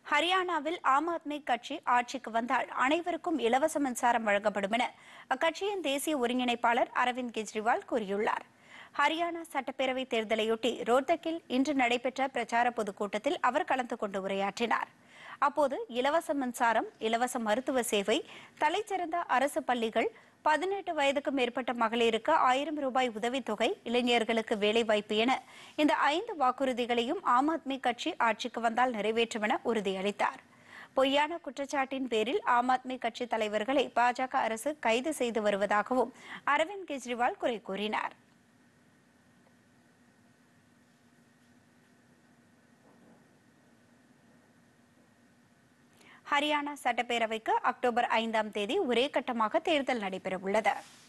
ஹரியானாவில் ஆம் ஆத்மி கட்சி ஆட்சிக்கு வந்தால் அனைவருக்கும் இலவச மின்சாரம் வழங்கப்படும் என அக்கட்சியின் தேசிய ஒருங்கிணைப்பாளர் அரவிந்த் கெஜ்ரிவால் கூறியுள்ளார் ஹரியானா சட்டப்பேரவை தேர்தலையொட்டி ரோத்தக்கில் இன்று நடைபெற்ற பிரச்சார பொதுக்கூட்டத்தில் அவர் கலந்து கொண்டு உரையாற்றினார் அப்போது இலவச மின்சாரம் இலவச மருத்துவ சேவை தலைச்சிறந்த அரசு பள்ளிகள் பதினெட்டு வயதுக்கு மேற்பட்ட மகளிருக்கு ஆயிரம் ரூபாய் உதவித்தொகை இளைஞர்களுக்கு வேலைவாய்ப்பு என இந்த ஐந்து வாக்குறுதிகளையும் ஆம் ஆத்மி கட்சி ஆட்சிக்கு வந்தால் நிறைவேற்றும் என உறுதியளித்தார் பொய்யான குற்றச்சாட்டின் பேரில் ஆம் ஆத்மி கட்சி தலைவர்களை பாஜக அரசு கைது செய்து வருவதாகவும் அரவிந்த் கெஜ்ரிவால் குறை கூறினார் ஹரியானா சட்டப்பேரவைக்கு அக்டோபர் ஐந்தாம் தேதி ஒரே கட்டமாக தேர்தல் நடைபெறவுள்ளது